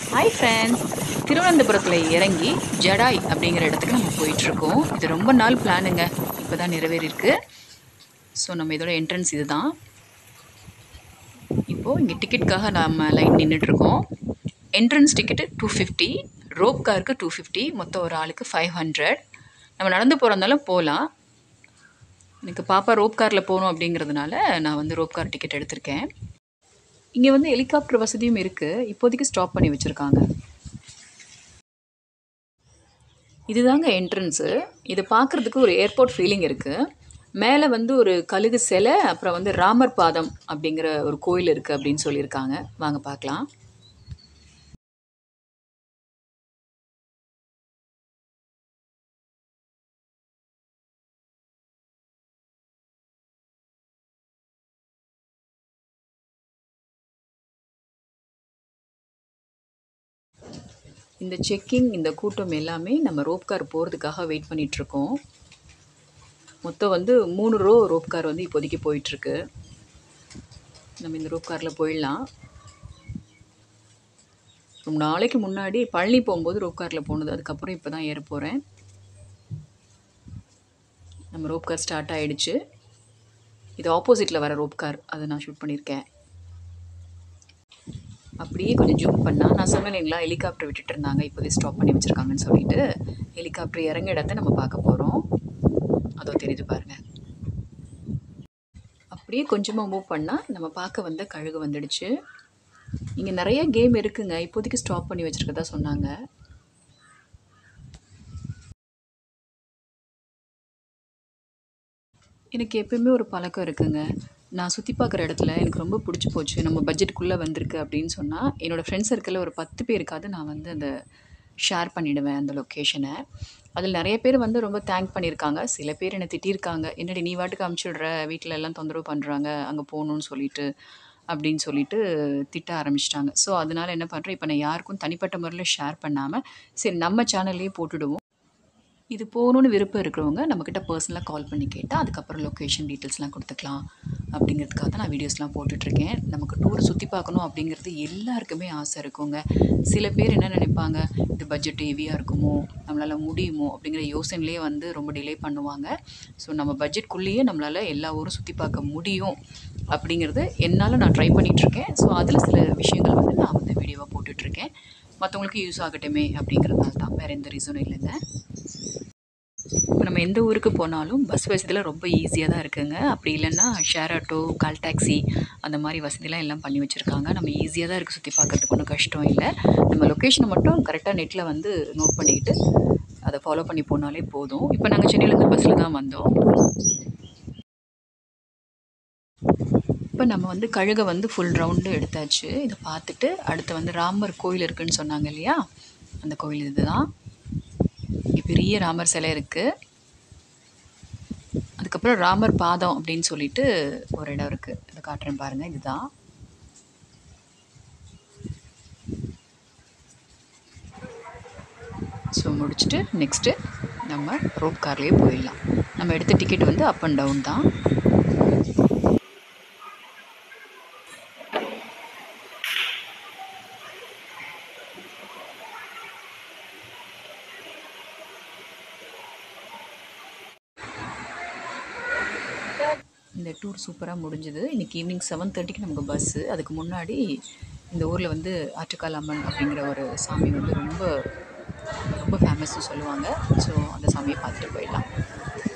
hi friends திருவனந்தபுரத்தில் இறங்கி ஜடாய் அப்படிங்கிற இடத்துக்கு நம்ம போயிட்டுருக்கோம் இது ரொம்ப நாள் பிளானுங்க இப்போ தான் நிறைவேறியிருக்கு ஸோ நம்ம இதோட என்ட்ரன்ஸ் இது தான் இப்போது இங்கே டிக்கெட்டுக்காக நம்ம லைன் நின்றுட்டுருக்கோம் entrance ticket two fifty rope காருக்கு டூ ஃபிஃப்டி மொத்தம் ஒரு ஆளுக்கு ஃபைவ் ஹண்ட்ரட் நம்ம நடந்து போகிறதாலும் போகலாம் எனக்கு பாப்பா ரோப் காரில் போகணும் அப்படிங்கிறதுனால நான் வந்து ரோப் கார் டிக்கெட் எடுத்திருக்கேன் இங்கே வந்து ஹெலிகாப்டர் வசதியும் இருக்குது இப்போதைக்கு ஸ்டாப் பண்ணி வச்சுருக்காங்க இதுதாங்க என்ட்ரன்ஸு இது பார்க்குறதுக்கு ஒரு ஏர்போர்ட் ஃபீலிங் இருக்குது மேலே வந்து ஒரு கழுகு சிலை அப்புறம் வந்து ராமர் பாதம் அப்படிங்கிற ஒரு கோயில் இருக்குது அப்படின்னு சொல்லியிருக்காங்க வாங்க பார்க்கலாம் இந்த செக்கிங் இந்த கூட்டம் எல்லாமே நம்ம ரோப் கார் போகிறதுக்காக வெயிட் பண்ணிகிட்ருக்கோம் மொத்தம் வந்து மூணு ரோ ரோப் கார் வந்து இப்போதைக்கு போயிட்டுருக்கு நம்ம இந்த ரோப் காரில் போயிடலாம் ரொம்ப நாளைக்கு முன்னாடி பழனி போகும்போது ரோப் காரில் போனது அதுக்கப்புறம் இப்போ தான் ஏற போகிறேன் நம்ம ரோப் கார் ஸ்டார்ட் ஆகிடுச்சு இது ஆப்போசிட்டில் வர ரோப் கார் அதை நான் ஷூட் பண்ணியிருக்கேன் அப்படியே கொஞ்சம் ஜூம் பண்ணால் நான் சொன்னேன் இல்லைங்களா ஹெலிகாப்டர் விட்டுட்டு இருந்தாங்க இப்போதே ஸ்டாப் பண்ணி வச்சுருக்காங்கன்னு சொல்லிட்டு ஹெலிகாப்டர் இறங்க இடத்த நம்ம பார்க்க போகிறோம் அதோ தெரியுது பாருங்கள் அப்படியே கொஞ்சமாக மூவ் பண்ணால் நம்ம பார்க்க வந்த கழுகு வந்துடுச்சு இங்கே நிறைய கேம் இருக்குங்க இப்போதைக்கு ஸ்டாப் பண்ணி வச்சுருக்கதா சொன்னாங்க எனக்கு எப்பயுமே ஒரு பழக்கம் இருக்குங்க நான் சுற்றி பார்க்குற இடத்துல எனக்கு ரொம்ப பிடிச்சி போச்சு நம்ம பட்ஜெட்டுக்குள்ளே வந்திருக்கு அப்படின்னு சொன்னால் என்னோடய ஃப்ரெண்ட்ஸ் சர்க்கிளில் ஒரு பத்து பேருக்காவது நான் வந்து அந்த ஷேர் பண்ணிவிடுவேன் அந்த லொக்கேஷனை அதில் நிறைய பேர் வந்து ரொம்ப தேங்க் பண்ணியிருக்காங்க சில பேர் என்னை திட்டியிருக்காங்க என்னடி நீ வாட்டுக்கு அமுச்சுடுற வீட்டில் எல்லாம் தொந்தரவு பண்ணுறாங்க அங்கே போகணுன்னு சொல்லிட்டு அப்படின்னு சொல்லிட்டு திட்ட ஆரம்பிச்சிட்டாங்க ஸோ அதனால் என்ன பண்ணுறேன் இப்போ நான் யாருக்கும் தனிப்பட்ட முறையில் ஷேர் பண்ணாமல் சரி நம்ம சேனல்லையே போட்டுடுவோம் இது போகணுன்னு விருப்பம் இருக்கிறவங்க நம்மக்கிட்ட பர்சனலாக கால் பண்ணி கேட்டால் அதுக்கப்புறம் லொக்கேஷன் டீட்டெயில்ஸ்லாம் கொடுத்துக்கலாம் அப்படிங்கிறதுக்காக தான் நான் வீடியோஸ்லாம் போட்டுட்ருக்கேன் நமக்கு டூர் சுற்றி பார்க்கணும் அப்படிங்கிறது எல்லாருக்குமே ஆசை இருக்குங்க சில பேர் என்ன நினைப்பாங்க இது பட்ஜெட் ஹெவியாக இருக்குமோ நம்மளால் முடியுமோ அப்படிங்கிற யோசனைலேயே வந்து ரொம்ப டிலே பண்ணுவாங்க ஸோ நம்ம பட்ஜெட்குள்ளேயே நம்மளால் எல்லா ஊரும் சுற்றி பார்க்க முடியும் அப்படிங்கிறது என்னால் நான் ட்ரை பண்ணிகிட்ருக்கேன் ஸோ அதில் சில விஷயங்கள் வந்து நான் வந்து வீடியோவாக போட்டுட்ருக்கேன் மற்றவங்களுக்கு யூஸ் ஆகட்டுமே அப்படிங்கிறதால தான் வேறு எந்த ரீசனும் இல்லைங்க இப்போ நம்ம எந்த ஊருக்கு போனாலும் பஸ் வசதியில் ரொம்ப ஈஸியாக தான் இருக்குங்க அப்படி இல்லைன்னா ஷேர் ஆட்டோ கால் டாக்ஸி அந்த மாதிரி வசதிலாம் எல்லாம் பண்ணி வச்சுருக்காங்க நம்ம ஈஸியாக தான் இருக்குது சுற்றி பார்க்கறதுக்கு ஒன்றும் கஷ்டம் இல்லை நம்ம லொக்கேஷனை மட்டும் கரெக்டாக நெட்டில் வந்து நோட் பண்ணிக்கிட்டு அதை ஃபாலோ பண்ணி போனாலே போதும் இப்போ நாங்கள் சென்னையிலேருந்து பஸ்ஸில் தான் வந்தோம் இப்போ நம்ம வந்து கழுகை வந்து ஃபுல் ரவுண்டு எடுத்தாச்சு இதை பார்த்துட்டு அடுத்து வந்து ராமர் கோயில் இருக்குதுன்னு சொன்னாங்க இல்லையா அந்த கோயில் இதுதான் இங்கே பெரிய ராமர் சிலை இருக்குது அதுக்கப்புறம் ராமர் பாதம் அப்படின்னு சொல்லிட்டு ஒரு இடம் இருக்குது இதை காட்டுறேன் பாருங்கள் இதுதான் ஸோ முடிச்சுட்டு நெக்ஸ்ட்டு நம்ம ரோப் கார்லேயே போயிடலாம் நம்ம எடுத்த டிக்கெட் வந்து அப் அண்ட் டவுன் தான் இந்த டூர் சூப்பராக முடிஞ்சுது இன்றைக்கி ஈவினிங் செவன் தேர்ட்டிக்கு நமக்கு பஸ்ஸு அதுக்கு முன்னாடி இந்த ஊரில் வந்து ஆற்றுக்கால் அம்மன் அப்படிங்கிற ஒரு சாமி வந்து ரொம்ப ரொம்ப ஃபேமஸ்னு சொல்லுவாங்க ஸோ அந்த சாமியை பார்த்துட்டு போயிடலாம்